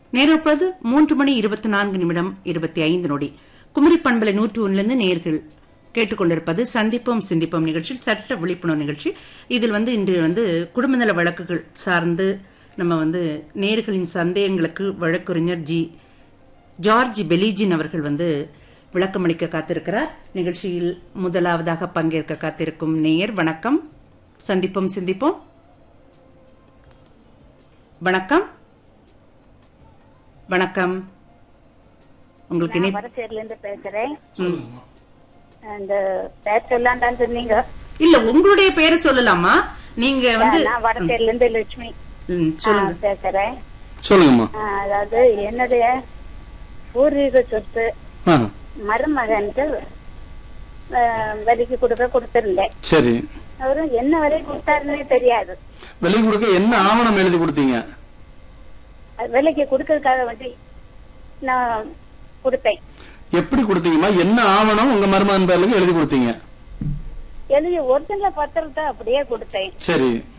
நேரப்பது மூன்று மணி இருபத்தி நான்கு நிமிடம் இருபத்தி ஐந்து நொடி குமரி பண்பலை நூற்று ஒன்றிலிருந்து நேர்கள் கேட்டுக்கொண்டிருப்பது சந்திப்போம் சிந்திப்போம் நிகழ்ச்சியில் சட்ட விழிப்புணர்வு நிகழ்ச்சி இதில் வந்து இன்று வந்து குடும்ப நல வழக்குகள் சார்ந்து நம்ம வந்து நேர்களின் சந்தேகங்களுக்கு வழக்கறிஞர் ஜி ஜார்ஜ் பெலிஜின் அவர்கள் வந்து விளக்கமளிக்க காத்திருக்கிறார் நிகழ்ச்சியில் முதலாவதாக பங்கேற்க காத்திருக்கும் நேயர் வணக்கம் சந்திப்போம் சிந்திப்போம் வணக்கம் வணக்கம் உங்களுக்கு இணை நான் வடசேரில இருந்து பேசுறேன் அந்த பேர் சொல்லாண்டான்னு சொன்னீங்க இல்ல உங்களுடைய பேரை சொல்லலாமா நீங்க வந்து நான் வடசேரில இருந்து லட்சுமி ம், சொல்லுங்க ஆ, பேசுறேன் சொல்லுங்கம்மா ஆ, அதாவது என்னுடைய பூர்வீக சொத்து ஆ மருமகனுக்கு ஆ, விலைக்கு கொடுக்க கொடுத்திருந்தேன் சரி அவரு என்ன வரை கொடுத்தாருன்னே தெரியாது வெளியே கொடுக்க என்ன ஆவணம் எழுதி கொடுத்தீங்க அது விலைக்கு கொடுக்கறதுக்காக வேண்டி நான் கொடுத்தேன் எப்படி கொடுத்தீங்கம்மா என்ன ஆவணம் உங்க மருமகன் பேருக்கு எழுதி கொடுத்தீங்க எழுதி ஒரிஜினல் பத்திரத்தை அப்படியே கொடுத்தேன் சரி